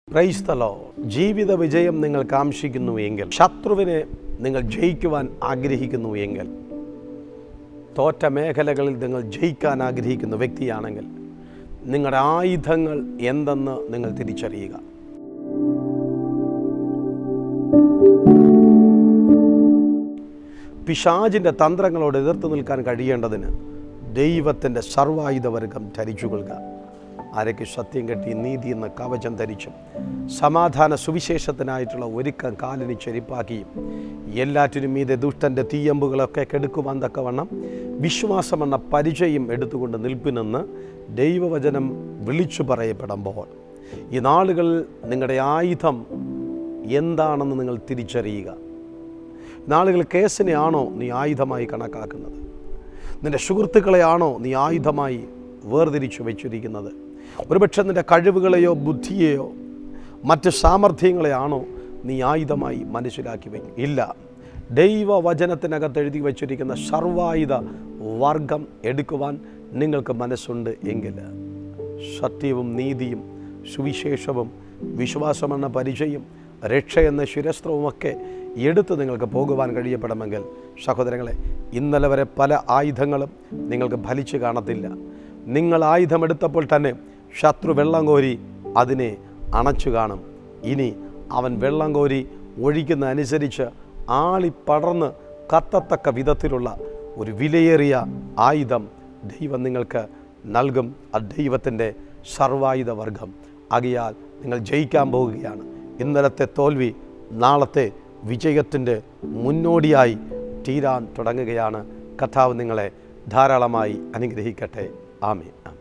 ക്രൈസ്തലോ ജീവിത വിജയം നിങ്ങൾ കാംക്ഷിക്കുന്നു എങ്കിൽ ശത്രുവിനെ നിങ്ങൾ ജയിക്കുവാൻ ആഗ്രഹിക്കുന്നു എങ്കിൽ തോറ്റ മേഖലകളിൽ നിങ്ങൾ ജയിക്കാൻ ആഗ്രഹിക്കുന്ന വ്യക്തിയാണെങ്കിൽ നിങ്ങളുടെ ആയുധങ്ങൾ എന്തെന്ന് നിങ്ങൾ തിരിച്ചറിയുക പിശാജിൻ്റെ തന്ത്രങ്ങളോട് എതിർത്ത് നിൽക്കാൻ കഴിയേണ്ടതിന് ദൈവത്തിൻ്റെ സർവായുധവർഗം ധരിച്ചുകൊള്ളുക ആരയ്ക്ക് സത്യം കെട്ടി നീതി എന്ന കവചം ധരിച്ചും സമാധാന സുവിശേഷത്തിനായിട്ടുള്ള ഒരുക്കം കാലിന് ചെരിപ്പാക്കിയും എല്ലാറ്റിനും മീതെ ദുഷ്ടൻ്റെ തീയമ്പുകളൊക്കെ കെടുക്കുവാൻ തക്കവണ്ണം വിശ്വാസമെന്ന പരിചയം എടുത്തുകൊണ്ട് നിൽപ്പിനെന്ന് ദൈവവചനം വിളിച്ചു പറയപ്പെടുമ്പോൾ ഈ നാളുകളിൽ നിങ്ങളുടെ ആയുധം എന്താണെന്ന് നിങ്ങൾ തിരിച്ചറിയുക നാളുകൾ കേസിനെയാണോ നീ ആയുധമായി കണക്കാക്കുന്നത് നിൻ്റെ സുഹൃത്തുക്കളെയാണോ നീ ആയുധമായി വേർതിരിച്ചു വെച്ചിരിക്കുന്നത് ഒരുപക്ഷെ നിൻ്റെ കഴിവുകളെയോ ബുദ്ധിയെയോ മറ്റ് സാമർഥ്യങ്ങളെയാണോ നീ ആയുധമായി മനസ്സിലാക്കി വയ്ക്കും ഇല്ല ദൈവവചനത്തിനകത്ത് എഴുതി വച്ചിരിക്കുന്ന സർവായുധ വർഗം എടുക്കുവാൻ നിങ്ങൾക്ക് മനസ്സുണ്ട് എങ്കിൽ സത്യവും നീതിയും സുവിശേഷവും വിശ്വാസമെന്ന പരിചയം രക്ഷ എന്ന ശിരസ്ത്രവുമൊക്കെ എടുത്ത് നിങ്ങൾക്ക് പോകുവാൻ കഴിയപ്പെടുമെങ്കിൽ സഹോദരങ്ങളെ ഇന്നലെ വരെ പല ആയുധങ്ങളും നിങ്ങൾക്ക് ഫലിച്ചു കാണത്തില്ല നിങ്ങൾ ആയുധമെടുത്തപ്പോൾ തന്നെ ശത്രു വെള്ളം കോരി അതിനെ അണച്ചു കാണും ഇനി അവൻ വെള്ളം കോരി ഒഴിക്കുന്ന അനുസരിച്ച് ആളിപ്പടർന്ന് കത്തത്തക്ക വിധത്തിലുള്ള ഒരു വിലയേറിയ ആയുധം ദൈവം നിങ്ങൾക്ക് നൽകും ആ ദൈവത്തിൻ്റെ സർവായുധ വർഗം ആകിയാൽ നിങ്ങൾ ജയിക്കാൻ പോവുകയാണ് ഇന്നലത്തെ തോൽവി നാളത്തെ വിജയത്തിൻ്റെ മുന്നോടിയായി തീരാൻ തുടങ്ങുകയാണ് കഥാവ് നിങ്ങളെ ധാരാളമായി അനുഗ്രഹിക്കട്ടെ ആമേ ആമേ